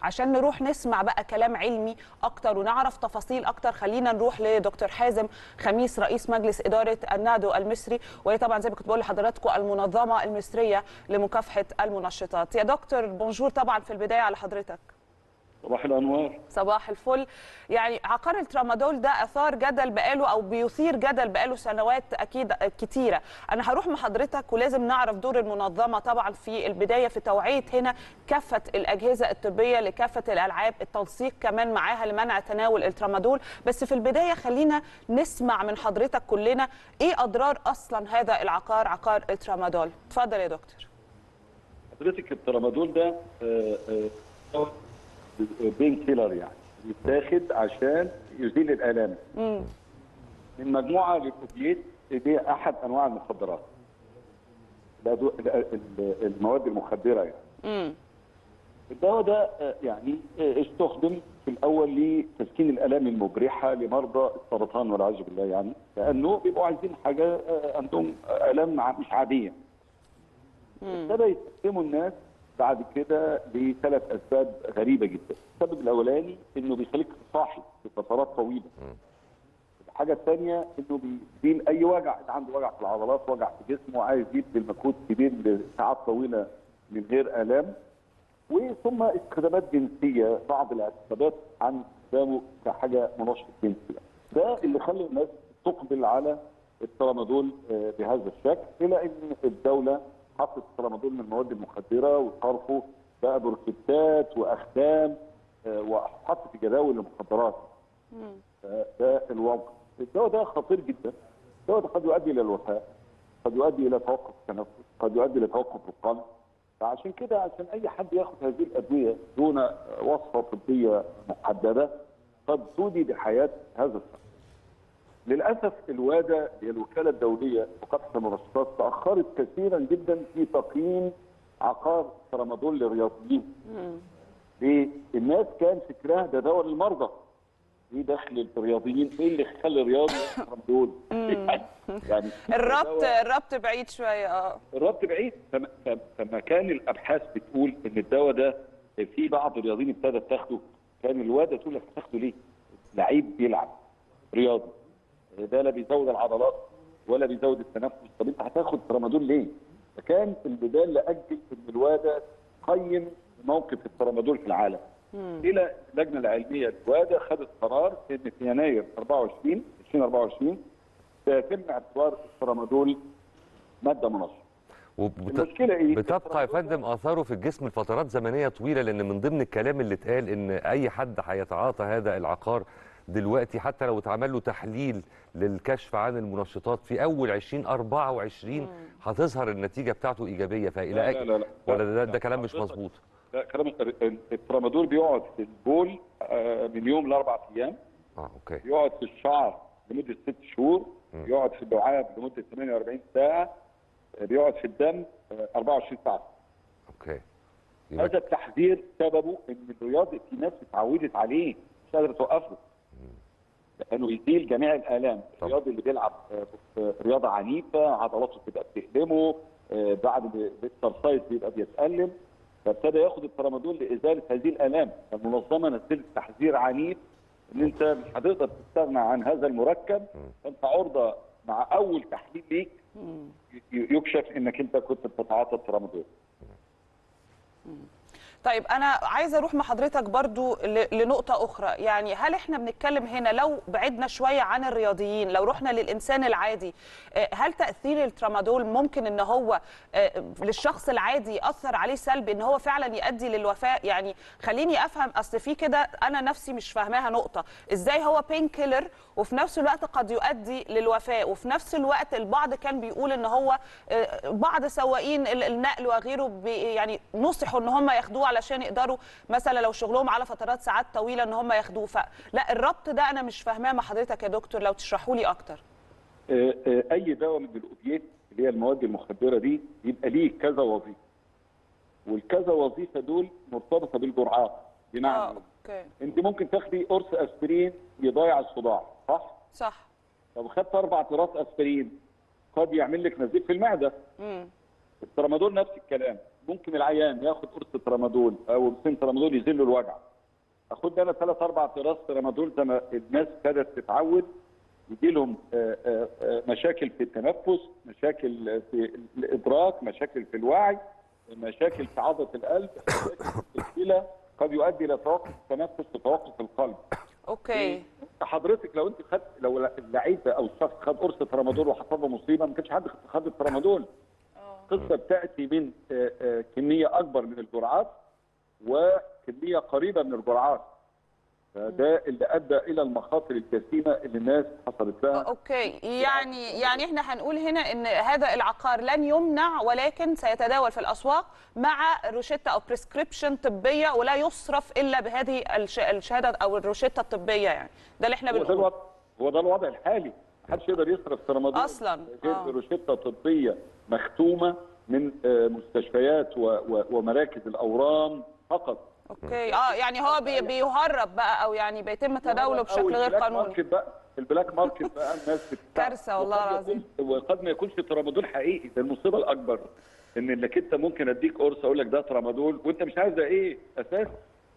عشان نروح نسمع بقى كلام علمي اكتر ونعرف تفاصيل اكتر خلينا نروح لدكتور حازم خميس رئيس مجلس اداره النادو المصري وهي طبعا زي ما كنت بقول لحضراتكم المنظمه المصريه لمكافحه المنشطات يا دكتور بونجور طبعا في البدايه على حضرتك صباح الانوار صباح الفل يعني عقار الترامادول ده اثار جدل بقاله او بيثير جدل بقاله سنوات اكيد كتيره انا هروح مع حضرتك ولازم نعرف دور المنظمه طبعا في البدايه في توعيه هنا كافه الاجهزه الطبيه لكافه الالعاب التنسيق كمان معاها لمنع تناول الترامادول بس في البدايه خلينا نسمع من حضرتك كلنا ايه اضرار اصلا هذا العقار عقار الترامادول اتفضل يا دكتور حضرتك الترامادول ده آه، آه، بين كيلر يعني بيتاخد عشان يزيل الالام امم من مجموعه للاوبيات دي احد انواع المخدرات الأدو- ال- ال- المواد المخدره يعني امم الدواء ده آه، يعني آه، استخدم في الاول لتسكين الالام المجرحه لمرضى السرطان والعياذ بالله يعني لانه بيبقوا عايزين حاجه آه، عندهم الام ع- مش عاديه ابتدى يستخدموا الناس بعد كده لثلاث اسباب غريبه جدا، السبب الاولاني انه بيخليك صاحي لفترات طويله. الحاجه الثانيه انه بيزيل اي وجع، اللي عنده وجع في العضلات، وجع في جسمه، عايز يبذل مجهود كبير لساعات طويله من غير الام. وثم استخدامات جنسيه، بعض الاعتقادات عن استخدامه كحاجه منشط جنسي. ده اللي خلى الناس تقبل على الترامادول آه، بهذا الشكل الى ان الدوله حطت الترامادول من المواد المخدره وصرفه بقى بروشتات واختام آه، وحط في جداول المخدرات. آه، ده الوضع. الدواء ده خطير جدا. الدواء ده قد يؤدي الى الوفاه. قد يؤدي الى توقف التنفس، قد يؤدي الى توقف القلب. فعشان كده عشان اي حد ياخد هذه الادويه دون آه، وصفه طبيه محدده قد تودي بحياه هذا الشخص. للاسف الواده هي الوكاله الدوليه لمكافحه المنشطات تاخرت كثيرا جدا في تقييم عقار ترامادول للرياضيين. ليه؟ الناس كان فكرها ده دواء للمرضى. ايه دخل الرياضيين؟ ايه اللي خلى الرياضي يشرب ترامادول؟ يعني الربط الدواء- الربط بعيد شويه اه الربط بعيد فما- فما- فما كان الابحاث بتقول ان الدواء ده في بعض الرياضيين ابتدت تاخده كان الواده تقول لك هتاخده ليه؟ لعيب بيلعب رياضي ده لا بيزود العضلات ولا بيزود التنفس طب انت هتاخد ترامادول ليه؟ فكان البدايه لاجل ان الواده تقيم موقف الترامادول في العالم الى اللجنه العلميه الواده خدت قرار ان في يناير 24 2024 سيتم اعتبار الترامادول ماده منشطه وبت... المشكله ايه؟ بتبقى يا فندم اثاره في الجسم لفترات زمنيه طويله لان من ضمن الكلام اللي اتقال ان اي حد هيتعاطى هذا العقار دلوقتي حتى لو اتعمل له تحليل للكشف عن المنشطات في اول 2024 هتظهر النتيجه بتاعته ايجابيه فالى لا لا لا لا. ولا ده, لا. ده كلام مش حضرتك- مظبوط لا كلام ال- الترامادول بيقعد في البول آه، من يوم لاربع ايام اه اوكي بيقعد في الشعر لمده ست شهور بيقعد في اللعاب لمده 48 ساعه آه، بيقعد في الدم آه، 24 ساعه اوكي هذا التحذير سببه ان الرياضي في ناس اتعودت عليه مش قادره توقفه لانه يزيل جميع الالام طبعا. الرياضي اللي بيلعب آه، في رياضه عنيفه عضلاته بتبقى بتألمه آه، بعد الاكسرسايز بيبقى بيتألم فابتدى ياخد الترامادول لازاله هذه الالام المنظمه نزلت تحذير عنيف ان انت مش هتقدر تستغنى عن هذا المركب فانت عرضه مع اول تحليل ليك ي- يكشف انك انت كنت بتتعاطى الترامادول طيب انا عايزه اروح مع حضرتك برضو ل- لنقطه اخرى يعني هل احنا بنتكلم هنا لو بعدنا شويه عن الرياضيين لو رحنا للانسان العادي آه، هل تاثير الترامادول ممكن ان هو آه، للشخص العادي ياثر عليه سلبي ان هو فعلا يؤدي للوفاه يعني خليني افهم اصل في كده انا نفسي مش فاهماها نقطه ازاي هو بين كيلر وفي نفس الوقت قد يؤدي للوفاه وفي نفس الوقت البعض كان بيقول ان هو آه، بعض سواقين ال- النقل وغيره بي يعني نصحوا ان هم ياخدوه علشان يقدروا مثلا لو شغلهم على فترات ساعات طويله ان هم ياخدوه فلا الربط ده انا مش فاهماه مع حضرتك يا دكتور لو تشرحوا لي اكتر آه، آه، اي دواء من الاوبيات اللي هي المواد المخدره دي يبقى ليه كذا وظيفه والكذا وظيفه دول مرتبطه بالجرعات بمعنى اه إيه؟ اوكي انت ممكن تاخدي قرص اسبرين يضيع الصداع صح؟ صح طب خدت اربع اقراص اسبرين قد يعمل لك نزيف في المعده امم الترامادول نفس الكلام ممكن العيان ياخد قرصه ترامادول او قرصين ترامادول يزيل له الوجع اخد انا ثلاث اربع اقراص ترامادول زي ما الناس ابتدت تتعود يجي لهم آه، آه، آه، مشاكل في التنفس مشاكل في الادراك مشاكل في الوعي مشاكل في عضله القلب مشاكل في الكلى قد يؤدي الى توقف التنفس وتوقف القلب اوكي حضرتك لو انت خدت لو اللعيب ده او الشخص خد قرصه ترامادول وحصل له مصيبه ما كانش حد خد الترامادول القصه بتاتي من آه، آه، كميه اكبر من الجرعات وكميه قريبه من الجرعات فده اللي ادى الى المخاطر الجسيمه اللي الناس حصلت لها اوكي يعني يعني احنا هنقول هنا ان هذا العقار لن يمنع ولكن سيتداول في الاسواق مع روشته او بريسكريبشن طبيه ولا يصرف الا بهذه الش- الشهاده او الروشته الطبيه يعني ده اللي احنا هو ده بنقوله الوضع هو ده الوضع الحالي محدش يقدر يصرف ترامادول أصلاً، غير آه. بروشته طبيه مختومه من آه، مستشفيات و- و- ومراكز الاورام فقط اوكي اه يعني هو بي بيهرب بقى او يعني بيتم تداوله أو بشكل غير البلاك قانوني ماركت بقى البلاك ماركت بقى الناس بتدفع. كارثة والله وقد العظيم. يكون- وقد ما يكونش ترامادول حقيقي ده المصيبه الاكبر ان انك انت ممكن اديك قرص اقول لك ده ترامادول وانت مش عارف ده ايه اساسا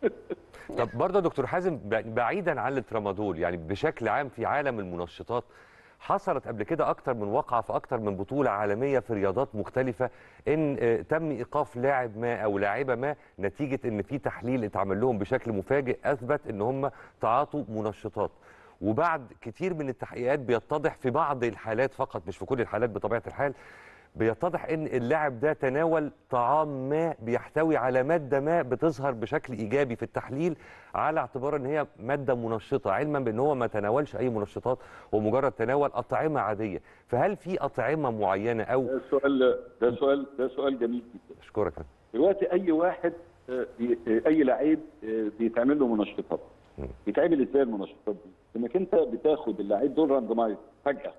طب برضه يا دكتور حازم ب- بعيدا عن الترامادول يعني بشكل عام في عالم المنشطات حصلت قبل كده اكتر من وقعه في اكتر من بطوله عالميه في رياضات مختلفه ان آه، تم ايقاف لاعب ما او لاعبه ما نتيجه ان في تحليل اتعمل لهم بشكل مفاجئ اثبت ان هم تعاطوا منشطات وبعد كتير من التحقيقات بيتضح في بعض الحالات فقط مش في كل الحالات بطبيعه الحال بيتضح ان اللاعب ده تناول طعام ما بيحتوي على ماده ما بتظهر بشكل ايجابي في التحليل على اعتبار ان هي ماده منشطه علما بان هو ما تناولش اي منشطات هو مجرد تناول اطعمه عاديه فهل في اطعمه معينه او ده سؤال ده سؤال ده سؤال جميل جدا اشكرك يا فندم. دلوقتي اي واحد آه، بي- آه، اي لعيب آه، بيتعمل له منشطات بيتعمل ازاي المنشطات دي؟ انك انت بتاخد اللعيب دول راندمايز فجاه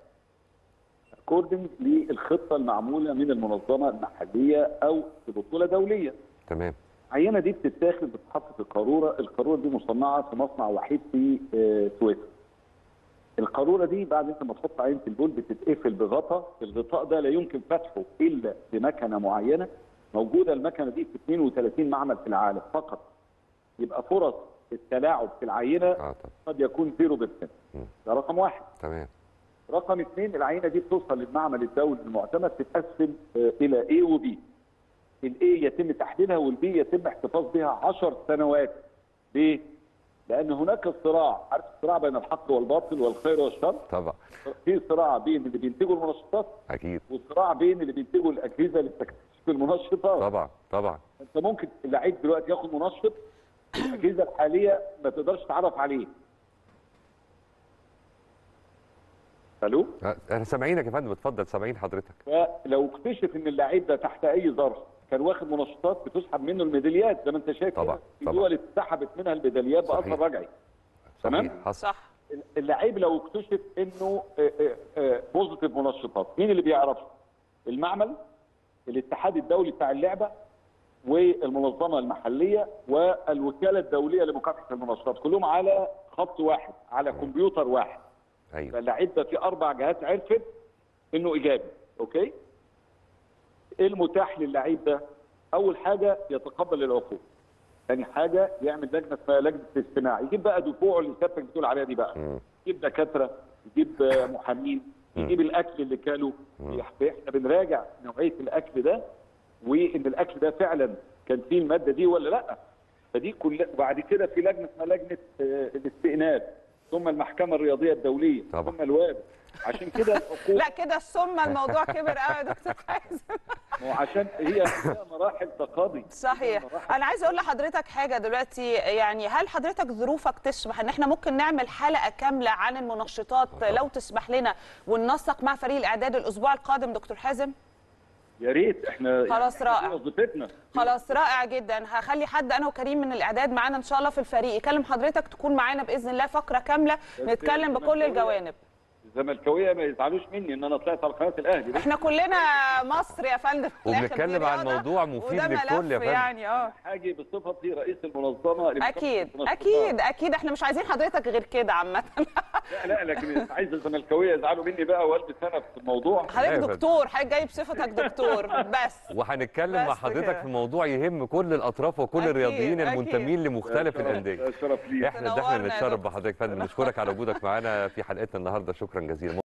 اكوردنج للخطه المعموله من المنظمه المحليه او في بطوله دوليه تمام العينه دي بتتاخد بتتحط في قاروره، القاروره دي مصنعه في مصنع وحيد في آه، سويسرا. القاروره دي بعد انت ما تحط عينه البول بتتقفل بغطاء، الغطاء ده لا يمكن فتحه الا بمكنه معينه موجوده المكنه دي في 32 معمل في العالم فقط. يبقى فرص التلاعب في العينه اه طب قد يكون 0% ده رقم واحد. تمام رقم اثنين العينه دي بتوصل للمعمل الدولي المعتمد تتقسم آه، الى A و B. الاي يتم تحليلها والبي يتم احتفاظ بها 10 سنوات. ليه؟ لان هناك صراع، عارف الصراع بين الحق والباطل والخير والشر؟ طبعا في صراع بين اللي بينتجوا المنشطات اكيد وصراع بين اللي بينتجوا الاجهزه اللي بتكتشف المنشطات. طبعا طبعا انت ممكن اللعيب دلوقتي ياخد منشط الاجهزه الحاليه ما تقدرش تعرف عليه. الو؟ آه، انا سامعينك يا فندم اتفضل سامعين حضرتك فلو اكتشف ان اللعيب ده تحت اي ظرف كان واخد منشطات بتسحب منه الميداليات زي ما انت شايف طبعا، كده. في طبعا. دول اتسحبت منها الميداليات صحيح. باثر رجعي تمام؟ صحيح حصل صح اللعيب لو اكتشف انه بوزيتيف منشطات مين اللي بيعرف؟ المعمل الاتحاد الدولي بتاع اللعبه والمنظمه المحليه والوكاله الدوليه لمكافحه المنشطات كلهم على خط واحد على كمبيوتر واحد ايوه فاللعيب ده في اربع جهات عرفت انه ايجابي اوكي ايه المتاح للعيب ده اول حاجه يتقبل العقوبه ثاني حاجه يعمل لجنه اسمها لجنه استماع يجيب بقى دفوعه اللي سيادتك بتقول عليها دي بقى مم. يجيب دكاتره يجيب آه، محامين يجيب الاكل اللي كاله احنا بنراجع نوعيه الاكل ده وان الاكل ده فعلا كان فيه الماده دي ولا لا فدي كل وبعد كده في لجنه اسمها لجنه آه، الاستئناف ثم المحكمه الرياضيه الدوليه طبعا. ثم الواد عشان كده العقوبه لا كده الثم الموضوع كبر قوي يا دكتور حازم ما هو عشان هي هي مراحل تقاضي صحيح انا عايزه اقول لحضرتك حاجه دلوقتي يعني هل حضرتك ظروفك تسمح ان احنا ممكن نعمل حلقه كامله عن المنشطات لو تسمح لنا وننسق مع فريق الاعداد الاسبوع القادم دكتور حازم يا ريت احنا خلاص يعني رائع. دي وظيفتنا خلاص رائع جدا هخلي حد انا وكريم من الاعداد معانا ان شاء الله في الفريق يكلم حضرتك تكون معانا باذن الله فقره كامله نتكلم بكل الجوانب الزملكاويه ما يزعلوش مني ان انا طلعت على قناه الاهلي احنا كلنا مصر يا فندم في الآخر دي وبنتكلم عن رياضة، موضوع مفيد وده للكل يا ملف فندم. يعني اه حاجه بصفتي رئيس المنظمه لمكافحة اكيد المنشطات. اكيد اكيد احنا مش عايزين حضرتك غير كده عامه لا لا لكن عايز الزملكاويه يزعلوا مني بقى والبس انا في الموضوع حضرتك أيوة يا فندم. دكتور حضرتك جاي بصفتك دكتور بس وهنتكلم مع بس حضرتك كده. في موضوع يهم كل الاطراف وكل أكيد، الرياضيين أكيد. المنتمين لمختلف شرف- الانديه شرف لي احنا ده احنا تنورنا يا نتشرف دكتور. بحضرتك يا فندم نشكرك على وجودك معانا في حلقتنا النهارده شكرا جزيلا